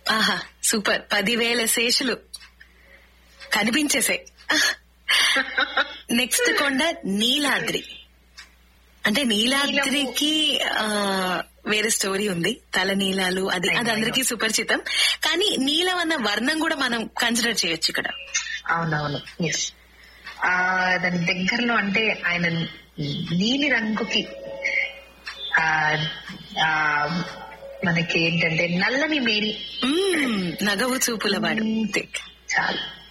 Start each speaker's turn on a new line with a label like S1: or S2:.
S1: ఆహా సూపర్ పదివేల శేషులు కనిపించేసాయి నెక్స్ట్ కొండ నీలాద్రి అంటే నీలాద్రికి ఆ, వేరే స్టోరీ ఉంది తల నీలాలు అది అది అందరికీ సుపరిచితం కానీ నీలం అన్న వర్ణం కూడా మనం కన్సిడర్ చేయొచ్చు ఇక్కడ
S2: అవునవును ఎస్ ఆ దాని దగ్గరలో అంటే ఆయన నీలి రంగుకి ఆ ఆ, మనకి ఏంటంటే నల్లని మేని
S1: మ్మ్, నగవు చూపుల వాడు
S2: చాలు